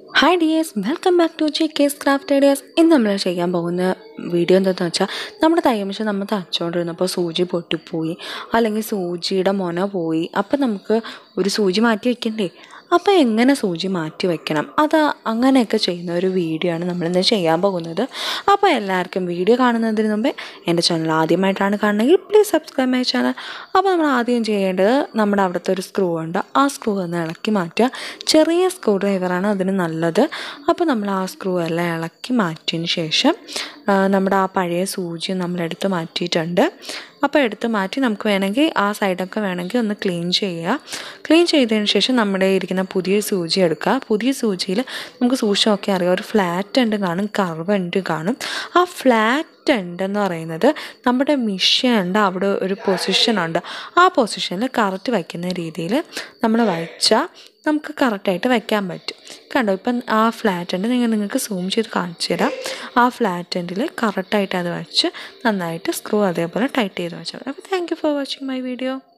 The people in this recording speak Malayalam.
hi dears welcome back to G case craft ideas ഇന്ന് നമ്മൾ ചെയ്യാൻ പോകുന്ന വീഡിയോ എന്താണെന്ന് വെച്ചാൽ നമ്മുടെ തയ്യമിഷൻ നമ്മൾ തച്ചുകൊണ്ടിരുന്നപ്പോൾ സൂചി പൊട്ടിപ്പോയി അല്ലെങ്കിൽ സൂചിയുടെ മൊന പോയി അപ്പം നമുക്ക് ഒരു സൂചി മാറ്റി വെക്കണ്ടേ അപ്പോൾ എങ്ങനെ സൂചി മാറ്റി വെക്കണം അത് അങ്ങനെയൊക്കെ ചെയ്യുന്ന ഒരു വീഡിയോ ആണ് നമ്മളിന്ന് ചെയ്യാൻ പോകുന്നത് അപ്പോൾ എല്ലാവർക്കും വീഡിയോ കാണുന്നതിന് മുമ്പേ എൻ്റെ ചാനൽ ആദ്യമായിട്ടാണ് കാണുന്നതെങ്കിൽ പ്ലീസ് സബ്സ്ക്രൈബ് മൈ ചാനൽ അപ്പോൾ നമ്മൾ ആദ്യം ചെയ്യേണ്ടത് നമ്മുടെ അവിടുത്തെ ഒരു സ്ക്രൂ ഉണ്ട് ആ സ്ക്രൂ ഒന്ന് ഇളക്കി മാറ്റുക ചെറിയ സ്ക്രൂ ഡ്രൈവറാണ് അതിന് നല്ലത് അപ്പോൾ നമ്മൾ ആ സ്ക്രൂ എല്ലാം ഇളക്കി മാറ്റിയതിന് ശേഷം ആ, നമ്മുടെ ആ പഴയ സൂചി നമ്മൾ എടുത്ത് മാറ്റിയിട്ടുണ്ട് അപ്പോൾ എടുത്ത് മാറ്റി നമുക്ക് വേണമെങ്കിൽ ആ സൈഡൊക്കെ വേണമെങ്കിൽ ഒന്ന് ക്ലീൻ ചെയ്യുക ക്ലീൻ ചെയ്തതിന് ശേഷം നമ്മുടെ ഇരിക്കുന്ന പുതിയ സൂചി എടുക്കുക പുതിയ സൂചിയിൽ നമുക്ക് സൂക്ഷ്മമൊക്കെ അറിയാം ഒരു ഫ്ലാറ്റ് എൻഡ് കാണും കർവ് എൻഡ് കാണും ആ ഫ്ലാറ്റ് എൻഡ് എന്ന് പറയുന്നത് നമ്മുടെ മിഷ്യൻ്റെ അവിടെ ഒരു പൊസിഷനുണ്ട് ആ പൊസിഷനിൽ കറക്റ്റ് വയ്ക്കുന്ന രീതിയിൽ നമ്മൾ വച്ചാൽ നമുക്ക് കറക്റ്റായിട്ട് വയ്ക്കാൻ പറ്റും കണ്ടോ ഇപ്പം ആ ഫ്ലാറ്റ് എൻഡ് നിങ്ങൾ നിങ്ങൾക്ക് സൂം ചെയ്ത് കാണിച്ചു തരാം ആ ഫ്ലാറ്റ് എൻഡിൽ കറക്റ്റായിട്ട് അത് വെച്ച് നന്നായിട്ട് സ്ക്രൂ അതേപോലെ ടൈറ്റ് ചെയ്ത് വെച്ചാൽ മതി അപ്പോൾ thank you for watching my video